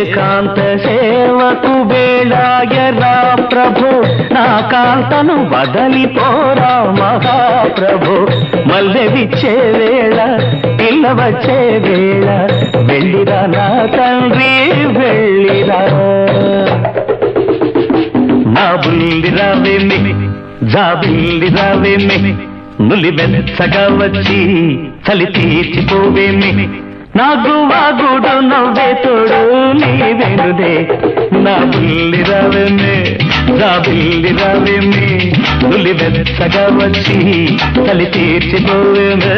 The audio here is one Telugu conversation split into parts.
ఏకాంత సేవకు వేళాయరా ప్రభు నా కాంతను వదలిపోరా మహాప్రభు మల్లె విచ్చే వేళ పిల్ల వచ్చే వేళ వెళ్ళిరా నా తండ్రి వెళ్ళిరా నా బుల్లి రావేమి జాబిల్లి రావేమి నులి వెచ్చగా వచ్చి చలి తీర్చిపోవేమి నా గువాగుడు నవ్వే తోడు నీవేనుదే నా బుల్లి రావేమి జాబిల్లి రావేమి నులి వెచ్చగా వచ్చి చలి తీర్చిపోవేమి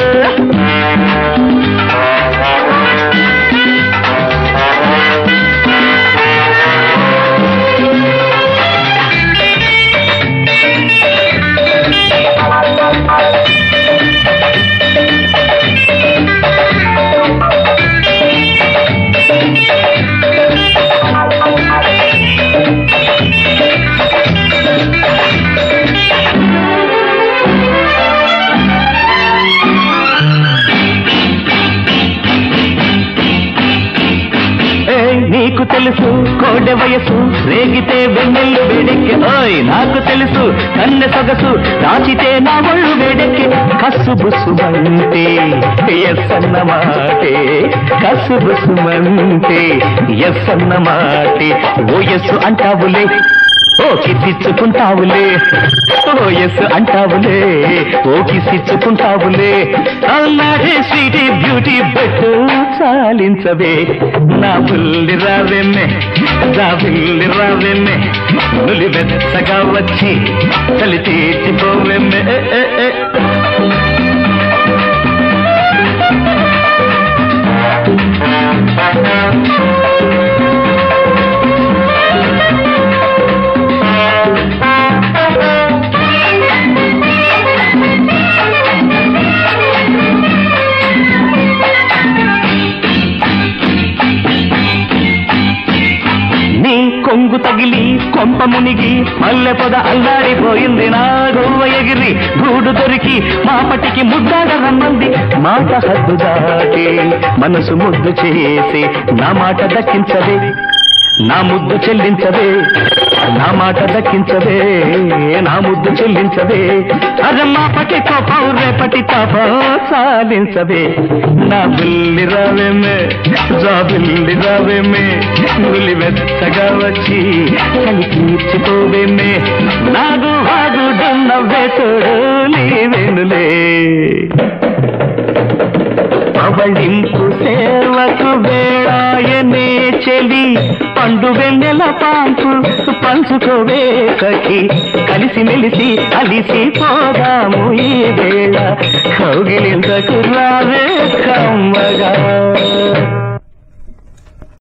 ఏయ్, నీకు తెలుసు కోడె వయసు రేగితే వెన్నెల్లు వేడెక్కి ఓయ్ నాకు తెలుసు కన్నె సొగసు దాచితే నా ఒళ్ళు వేడెక్కి కస్సు బుస్సుమంటే ఎస్ అన్న మాటే కస్సు బుస్సుమంటే ఎస్ అన్న మాటే ఓ ఎస్ అంటావులే ఓ కిసిచ్చుకుంటావులే ఓ ఎస్ అంటావులే ఓ కిసిచ్చుకుంటావులే అన్నాడే స్వీటీ బ్యూటీ బెట్టు చాలించవే నా బుల్లి రావెమ్మె నా బుల్లి రావెమ్మె నులి వెచ్చగా వచ్చి చలి తీర్చిపోవెమ్మె ఏ, ఏ, ఏ. నీ కొంగు తగిలి కొంప మునిగి మల్లె పొద అల్లాడిపోయింది నా గోవ ఎగిరి గూడు దొరికి మాపటికి ముద్దాడ రమ్మంది మాట హద్దు దాటి మనసు ముద్దు చేసి నా మాట దక్కించదే నా ముద్దు చెల్లించదే నా మాట దక్కించదే నా ముద్దు చెల్లించదే అరే మాపటి కోపం రేపటి తాపం సాధించదే నా బిల్లి రావేమే జా బిల్లి రావేమే నులి వెచ్చగా వచ్చి చలి తీర్చుకోవేమే నాగు వాగుడు నవ్వే తోడు నీవేనులే అవళింపు సేవకు వేళాయనే చెలి పండు వెన్నెల పాంపు పంచుకోవే సఖి కలిసి మెలిసి అలిసి పోదాము ఈ వేళ కౌగిలింతకు రావే